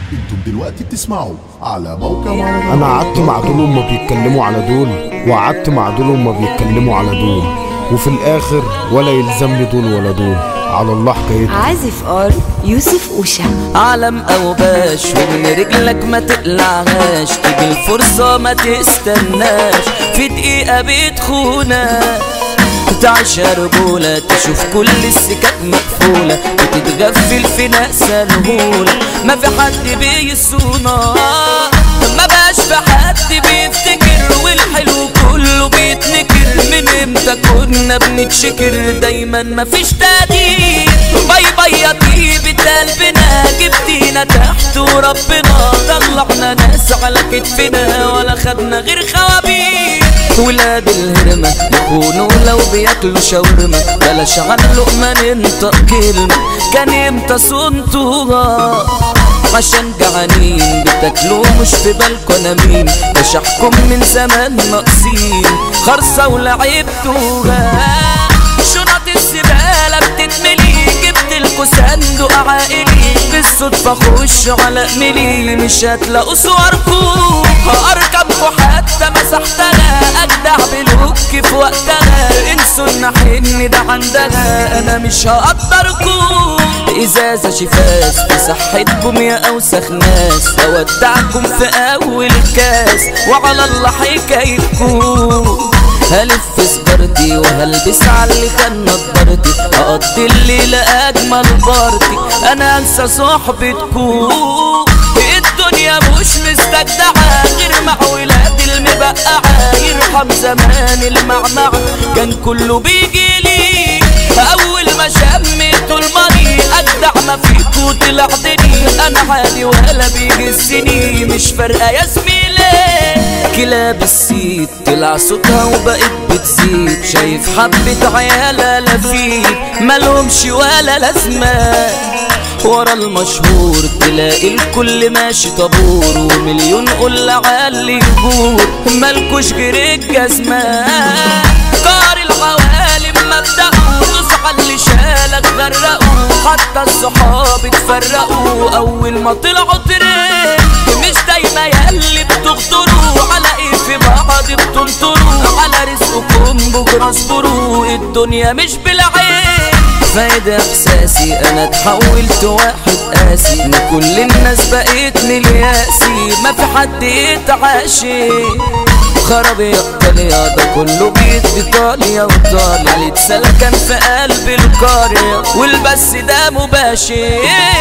انتم دلوقتي بتسمعوا على موقع مهرجانات انا قعدت مع دول هما بيتكلموا على دول وقعدت مع دول هما بيتكلموا على دول وفي الاخر ولا يلزمني دول ولا دول على الله حكايتهم عازف ار يوسف اوشا عالم او باش ومن رجلك ما تقلعهاش تيجي الفرصة ما تستناش في دقيقة بتخونك تعيش رجولة تشوف كل السكات مقفولة وتتغفل في ناس الهولة ما في حد بيصونك ما بقاش في حد بيفتكر والحلو كله بيتنكر من امتى كنا بنتشكر دايما مفيش تقدير باي باي يا طيبة قلبنا جبتينا تحت وربنا طلعنا ناس على كتفنا ولا خدنا غير خوابير ولاد الهرمة يخونوا لو بياكلوا شاورما بلاش عن لقمة ننطق كلمة كان امتى صنتوها عشان جعانين بتاكلوا مش في بالكم انا مين بشحكم من زمان ناقصين خرصة ولعبتوها شنط الزبالة بتتملي جبت لكوا صندوق عائلي بالصدفة خش على ملي مش هتلاقوا صوركوا اركبكوا حتى مسحتها اجدع بلوك في وقتها انسوا ان حن ده عندها انا مش هقدركوا ازازة شفاس بصحتكم يا اوسخ ناس اودعكم في اول كاس وعلى الله حكايتكم هلف سجارتي وهلبس على اللي كان نضارتي اقضي الليلة اجمل بارتي انا انسى صحبتكم الدنيا مش مستجدعة غير مع ولاد المبقعة يرحم زمان المعمعة كان كله بيجيلي اول ما شميتوا الماني اجدع ما فيكوا طلع دني انا عادي ولا بيجسني مش فارقة يا زميلي كلاب السيد طلع صوتها وبقت بتزيد شايف حبة عيالة لفيت مالهمش ولا لازمة ورا المشهور تلاقي الكل ماشي طابور ومليون قلة عالي يجور مالكوش غير الجزمة قار العوالم مبدأوا دوس على اللي شالك غرقوا حتى الصحاب اتفرقوا اول ما طلعوا ترند مش دايما ياللي بتغدروا على ايه في بعض بتنطروا على رزقكم بكره اصبروا الدنيا مش بالعين فايد احساسي انا اتحولت واحد قاسي ان كل الناس بقيت ملياسي ما في حد يتعاشي خرب يا ده كله بيدي طالية وطالية اللي اتسلكن في قلب القرية والبس ده مباشر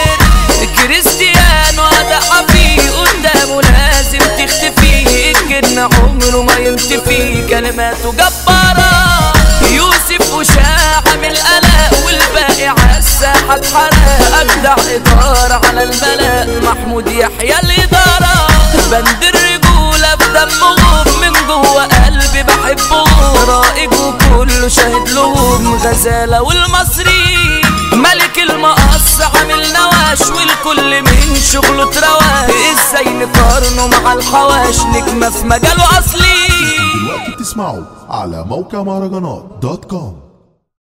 كريستيانو هذا حفي قدامه لازم تختفي الجن عمره ما ينتفي كلماته جبارة يوسف وشاع عامل قلق والباقي عالساحة اتحرق أجدع إدارة على الملأ محمود يحيى الإدارة بند الرجولة بدمهم من جوه قلبي بحبهم رائج وكله شاهد لهم غزالة والمصري ملك المقص عامل نواش والكل من شغله اترواش ازاي نقارنه مع الحواش نجمة في مجاله اصلي دلوقتي بتسمعوا على موقع مهرجانات دوت كوم